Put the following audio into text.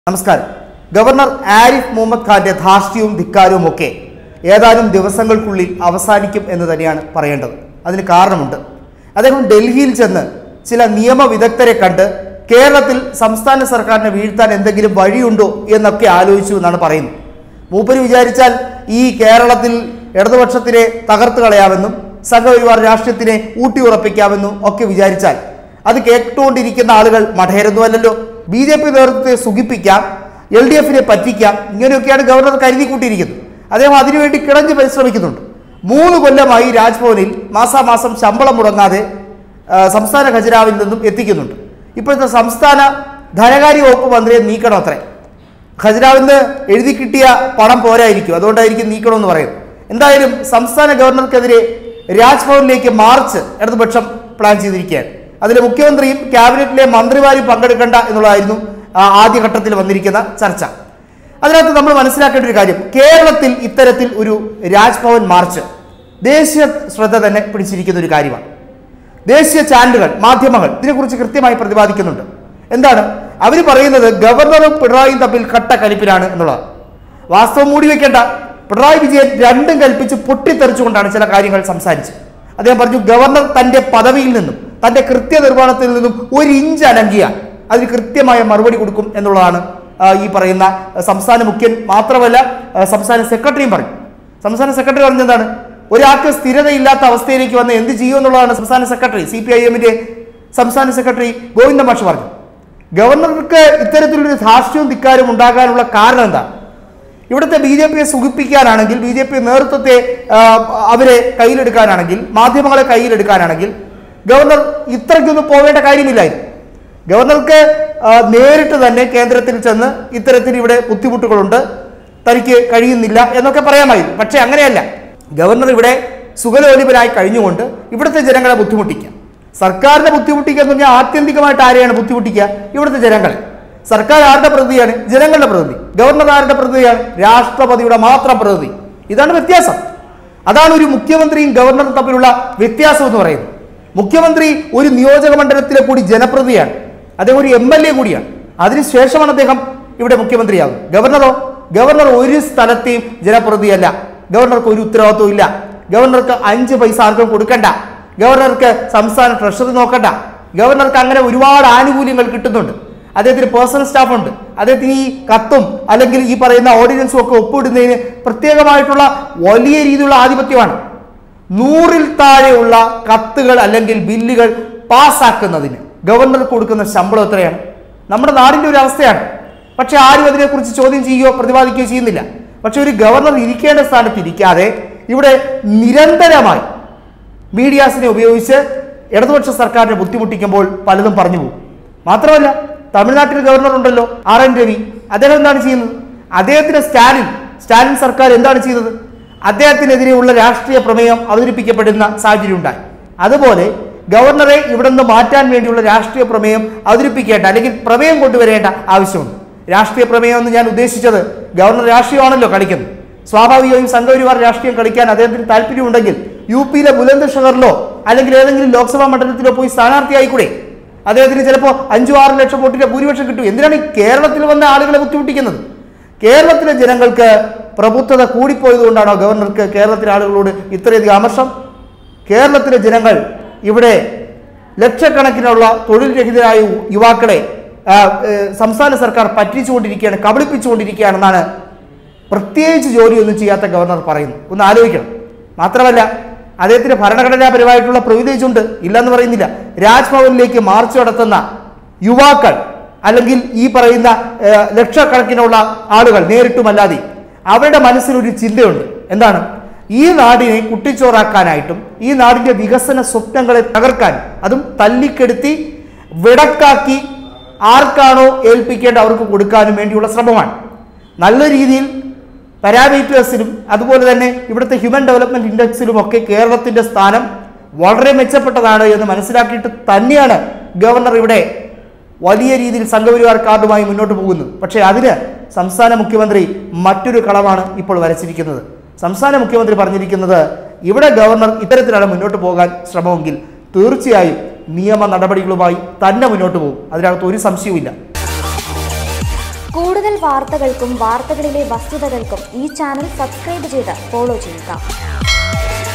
നമസ്കാരം ഗവർണർ ആരിഫ് മുഹമ്മദ് ഖാന്റെ ധാർഷ്ട്യവും ധിക്കാരവും ഒക്കെ ഏതാനും ദിവസങ്ങൾക്കുള്ളിൽ അവസാനിക്കും എന്ന് തന്നെയാണ് പറയേണ്ടത് അതിന് കാരണമുണ്ട് അദ്ദേഹം ഡൽഹിയിൽ ചെന്ന് ചില നിയമവിദഗ്ധരെ കണ്ട് കേരളത്തിൽ സംസ്ഥാന സർക്കാരിനെ വീഴ്ത്താൻ എന്തെങ്കിലും വഴിയുണ്ടോ എന്നൊക്കെ ആലോചിച്ചു എന്നാണ് പറയുന്നത് മൂപ്പര് വിചാരിച്ചാൽ ഈ കേരളത്തിൽ ഇടതുപക്ഷത്തിനെ തകർത്ത് കളയാമെന്നും സംഘപരിവാർ രാഷ്ട്രീയത്തിനെ ഊട്ടിയുറപ്പിക്കാമെന്നും ഒക്കെ വിചാരിച്ചാൽ അത് കേട്ടുകൊണ്ടിരിക്കുന്ന ആളുകൾ മഠയരൊന്നുമല്ലല്ലോ ബി ജെ പി നേതൃത്വത്തെ സുഖിപ്പിക്കാം എൽ ഡി എഫിനെ പറ്റിക്കാം ഇങ്ങനെയൊക്കെയാണ് ഗവർണർ കരുതി കൂട്ടിയിരിക്കുന്നത് അദ്ദേഹം അതിനുവേണ്ടി കിടഞ്ഞ് പരിശ്രമിക്കുന്നുണ്ട് മൂന്ന് കൊല്ലമായി രാജ്ഭവനിൽ മാസാമാസം ശമ്പളം മുടങ്ങാതെ ആ, സംസ്ഥാന ഖജനാവിൽ നിന്നും എത്തിക്കുന്നുണ്ട് ഇപ്പോഴത്തെ സംസ്ഥാന ധനകാര്യ വകുപ്പ് മന്ത്രിയെ നീക്കണം അത്രേ ഖജനാവിൽ നിന്ന് എഴുതി കിട്ടിയ പണം പോരായിരിക്കും അതുകൊണ്ടായിരിക്കും നീക്കണമെന്ന് പറയുന്നത് എന്തായാലും സംസ്ഥാന ഗവർണർക്കെതിരെ രാജ്ഭവനിലേക്ക് മാർച്ച് ഇടതുപക്ഷം പ്ലാൻ ചെയ്തിരിക്കുകയാണ് അതിൽ മുഖ്യമന്ത്രിയും ക്യാബിനറ്റിലെ മന്ത്രിമാരും പങ്കെടുക്കേണ്ട എന്നുള്ളതായിരുന്നു ആ, ആദ്യഘട്ടത്തിൽ വന്നിരിക്കുന്ന ചർച്ച അതിനകത്ത് നമ്മൾ മനസ്സിലാക്കേണ്ട ഒരു കാര്യം കേരളത്തിൽ ഇത്തരത്തിൽ ഒരു രാജ്ഭവൻ മാർച്ച് ദേശീയ ശ്രദ്ധ തന്നെ പിടിച്ചിരിക്കുന്ന ഒരു കാര്യമാണ് ദേശീയ ചാനലുകൾ മാധ്യമങ്ങൾ ഇതിനെക്കുറിച്ച് കൃത്യമായി പ്രതിപാദിക്കുന്നുണ്ട് എന്താണ് അവർ പറയുന്നത് ഗവർണറും പിണറായിയും തമ്മിൽ കട്ട കലിപ്പിലാണ് എന്നുള്ളതാണ് വാസ്തവം മൂടി വെക്കേണ്ട പിണറായി വിജയൻ രണ്ടും കൽപ്പിച്ച് പൊട്ടിത്തെറിച്ചുകൊണ്ടാണ് ചില കാര്യങ്ങൾ സംസാരിച്ചത് അദ്ദേഹം പറഞ്ഞു ഗവർണർ തന്റെ പദവിയിൽ നിന്നും തന്റെ കൃത്യനിർവഹണത്തിൽ നിന്നും ഒരു ഇഞ്ച് അനങ്ങിയാൽ അതിന് കൃത്യമായ മറുപടി കൊടുക്കും എന്നുള്ളതാണ് ആ, ഈ പറയുന്ന സംസ്ഥാന മുഖ്യൻ മാത്രമല്ല ആ, സംസ്ഥാന സെക്രട്ടറിയും പറഞ്ഞു സംസ്ഥാന സെക്രട്ടറി പറഞ്ഞതാണ് ഒരാൾക്ക് സ്ഥിരതയില്ലാത്ത അവസ്ഥയിലേക്ക് വന്ന് എന്ത് ചെയ്യും എന്നുള്ളതാണ് സംസ്ഥാന സെക്രട്ടറി സി പി ഐ എമ്മിന്റെ സംസ്ഥാന സെക്രട്ടറി ഗോവിന്ദ മാഷ് പറഞ്ഞു ഗവർണർക്ക് ഇത്തരത്തിലൊരു ധാർഷ്ട്യവും ധിക്കാരവും ഉണ്ടാകാനുള്ള കാരണം എന്താ ഇവിടുത്തെ ബി ജെ പിയെ സുഖിപ്പിക്കാനാണെങ്കിൽ ബി ജെ പി നേതൃത്വത്തെ ആ, അവരെ കയ്യിലെടുക്കാനാണെങ്കിൽ മാധ്യമങ്ങളെ കയ്യിലെടുക്കാനാണെങ്കിൽ ഗവർണർ ഇത്രയ്ക്കൊന്നും പോവേണ്ട കാര്യമില്ലായിരുന്നു ഗവർണർക്ക് ആ, നേരിട്ട് തന്നെ കേന്ദ്രത്തിൽ ചെന്ന് ഇത്തരത്തിൽ ഇവിടെ ബുദ്ധിമുട്ടുകളുണ്ട് തനിക്ക് കഴിയുന്നില്ല എന്നൊക്കെ പറയാമായിരുന്നു പക്ഷേ അങ്ങനെയല്ല ഗവർണർ ഇവിടെ സുഖലോലിപനായി കഴിഞ്ഞുകൊണ്ട് ഇവിടുത്തെ ജനങ്ങളെ ബുദ്ധിമുട്ടിക്കുക സർക്കാരിനെ ബുദ്ധിമുട്ടിക്കുക എന്ന് പറഞ്ഞാൽ ആത്യന്തികമായിട്ട് ആരെയാണ് ബുദ്ധിമുട്ടിക്കുക ഇവിടുത്തെ ജനങ്ങളെ സർക്കാർ ആരുടെ പ്രതിനിധിയാണ് ജനങ്ങളുടെ പ്രതിനിധി ഗവർണർ ആരുടെ പ്രതിനിധിയാണ് രാഷ്ട്രപതിയുടെ മാത്രം പ്രതിനിധി ഇതാണ് വ്യത്യാസം അതാണ് ഒരു മുഖ്യമന്ത്രിയും ഗവർണറും തമ്മിലുള്ള വ്യത്യാസം എന്ന് പറയുന്നത് മുഖ്യമന്ത്രി ഒരു നിയോജക മണ്ഡലത്തിലെ കൂടി ജനപ്രതിയാണ് അദ്ദേഹം ഒരു എം എൽ എ കൂടിയാണ് അതിനുശേഷമാണ് അദ്ദേഹം ഇവിടെ മുഖ്യമന്ത്രിയാകും ഗവർണറോ ഗവർണർ ഒരു സ്ഥലത്തെയും ജനപ്രതിയല്ല ഗവർണർക്ക് ഒരു ഉത്തരവാദിത്വം ഇല്ല ഗവർണർക്ക് അഞ്ച് പൈസ ആർക്കും കൊടുക്കണ്ട ഗവർണർക്ക് സംസ്ഥാന ട്രഷറി നോക്കണ്ട ഗവർണർക്ക് അങ്ങനെ ഒരുപാട് ആനുകൂല്യങ്ങൾ കിട്ടുന്നുണ്ട് അദ്ദേഹത്തിന് പേഴ്സണൽ സ്റ്റാഫ് ഉണ്ട് അദ്ദേഹത്തിന് ഈ കത്തും അല്ലെങ്കിൽ ഈ പറയുന്ന ഓർഡിനൻസും ഒക്കെ ഒപ്പിടുന്നതിന് പ്രത്യേകമായിട്ടുള്ള വലിയ രീതിയിലുള്ള ആധിപത്യമാണ് നൂറിൽ താഴെയുള്ള കത്തുകൾ അല്ലെങ്കിൽ ബില്ലുകൾ പാസ്സാക്കുന്നതിന് ഗവർണർ കൊടുക്കുന്ന ശമ്പളം എത്രയാണ് നമ്മുടെ നാടിൻ്റെ ഒരു അവസ്ഥയാണ് പക്ഷെ ആരും അതിനെക്കുറിച്ച് ചോദ്യം ചെയ്യുകയോ പ്രതിപാദിക്കുകയോ ചെയ്യുന്നില്ല പക്ഷെ ഒരു ഗവർണർ ഇരിക്കേണ്ട സ്ഥാനത്ത് ഇരിക്കാതെ ഇവിടെ നിരന്തരമായി മീഡിയാസിനെ ഉപയോഗിച്ച് ഇടതുപക്ഷ സർക്കാരിനെ ബുദ്ധിമുട്ടിക്കുമ്പോൾ പലതും പറഞ്ഞു പോകും മാത്രമല്ല തമിഴ്നാട്ടിൽ ഗവർണർ ഉണ്ടല്ലോ ആർ എൻ രവി അദ്ദേഹം എന്താണ് ചെയ്യുന്നത് അദ്ദേഹത്തിന് സ്റ്റാലിൻ സ്റ്റാലിൻ സർക്കാർ എന്താണ് ചെയ്തത് അദ്ദേഹത്തിനെതിരെയുള്ള രാഷ്ട്രീയ പ്രമേയം അവതരിപ്പിക്കപ്പെടുന്ന സാഹചര്യം ഉണ്ടായി അതുപോലെ ഗവർണറെ ഇവിടെ നിന്ന് മാറ്റാൻ വേണ്ടിയുള്ള രാഷ്ട്രീയ പ്രമേയം അവതരിപ്പിക്കേണ്ട അല്ലെങ്കിൽ പ്രമേയം കൊണ്ടുവരേണ്ട ആവശ്യമുണ്ട് രാഷ്ട്രീയ പ്രമേയം എന്ന് ഞാൻ ഉദ്ദേശിച്ചത് ഗവർണർ രാഷ്ട്രീയമാണല്ലോ കളിക്കുന്നത് സ്വാഭാവികമായും സംഘപരിവാർ രാഷ്ട്രീയം കളിക്കാൻ അദ്ദേഹത്തിന് താല്പര്യമുണ്ടെങ്കിൽ യു പിയിലെ ബുലന്ദ് ഷഹറിലോ അല്ലെങ്കിൽ ഏതെങ്കിലും ലോക്സഭാ മണ്ഡലത്തിലോ പോയി സ്ഥാനാർത്ഥിയായിക്കൂടെ അദ്ദേഹത്തിന് ചിലപ്പോൾ അഞ്ചു ആറ് ലക്ഷം വോട്ടിന്റെ ഭൂരിപക്ഷം കിട്ടും എന്തിനാണ് ഈ കേരളത്തിൽ വന്ന ആളുകളെ ബുദ്ധിമുട്ടിക്കുന്നത് കേരളത്തിലെ ജനങ്ങൾക്ക് പ്രബുദ്ധത കൂടിപ്പോയതുകൊണ്ടാണോ ഗവർണർക്ക് കേരളത്തിലെ ആളുകളോട് ഇത്രയധികം അമർഷം കേരളത്തിലെ ജനങ്ങൾ ഇവിടെ ലക്ഷക്കണക്കിനുള്ള തൊഴിൽ രഹിതരായ യുവാക്കളെ ആ, ഏ, സംസ്ഥാന സർക്കാർ പറ്റിച്ചുകൊണ്ടിരിക്കുകയാണ് കബളിപ്പിച്ചുകൊണ്ടിരിക്കുകയാണെന്നാണ് പ്രത്യേകിച്ച് ജോലിയൊന്നും ചെയ്യാത്ത ഗവർണർ പറയുന്നു ഒന്ന് ആലോചിക്കണം മാത്രമല്ല അദ്ദേഹത്തിന് ഭരണഘടനാപരമായിട്ടുള്ള പ്രിവിലേജ് ഉണ്ട് ഇല്ലെന്ന് പറയുന്നില്ല രാജ്ഭവനിലേക്ക് മാർച്ച് നടത്തുന്ന യുവാക്കൾ അല്ലെങ്കിൽ ഈ പറയുന്ന ഏഹ്, ലക്ഷക്കണക്കിനുള്ള ആളുകൾ നേരിട്ടുമല്ലാതെ അവരുടെ മനസ്സിലൊരു ചിന്തയുണ്ട് എന്താണ് ഈ നാടിനെ കുട്ടിച്ചോറാക്കാനായിട്ടും ഈ നാടിന്റെ വികസന സ്വപ്നങ്ങളെ തകർക്കാൻ അതും തല്ലിക്കെടുത്തി വിടക്കാക്കി ആർക്കാണോ ഏൽപ്പിക്കേണ്ട അവർക്ക് കൊടുക്കാനും വേണ്ടിയുള്ള ശ്രമമാണ് നല്ല രീതിയിൽ പാരാമീറ്റേഴ്സിലും അതുപോലെ തന്നെ ഇവിടുത്തെ ഹ്യൂമൻ ഡെവലപ്മെന്റ് ഇൻഡെക്സിലും ഒക്കെ കേരളത്തിന്റെ സ്ഥാനം വളരെ മെച്ചപ്പെട്ടതാണ് എന്ന് മനസ്സിലാക്കിയിട്ട് തന്നെയാണ് ഗവർണർ ഇവിടെ വലിയ രീതിയിൽ സംഘപരിവാർ കാർഡുമായി മുന്നോട്ട് പോകുന്നത് പക്ഷേ അതിന് സംസ്ഥാന മുഖ്യമന്ത്രി മറ്റൊരു കളവാണ് ഇപ്പോൾ വരച്ചിരിക്കുന്നത് സംസ്ഥാന മുഖ്യമന്ത്രി പറഞ്ഞിരിക്കുന്നത് ഇവിടെ ഗവർണർ ഇത്തരത്തിലാണ് മുന്നോട്ട് പോകാൻ ശ്രമമെങ്കിൽ തീർച്ചയായും നിയമ നടപടികളുമായി തന്നെ മുന്നോട്ട് പോകും അതിനകത്ത് ഒരു സംശയവുമില്ല കൂടുതൽ വാർത്തകൾക്കും വാർത്തകളിലെ വസ്തുതകൾക്കും ഈ ചാനൽ സബ്സ്ക്രൈബ് ചെയ്ത് ഫോളോ ചെയ്യുക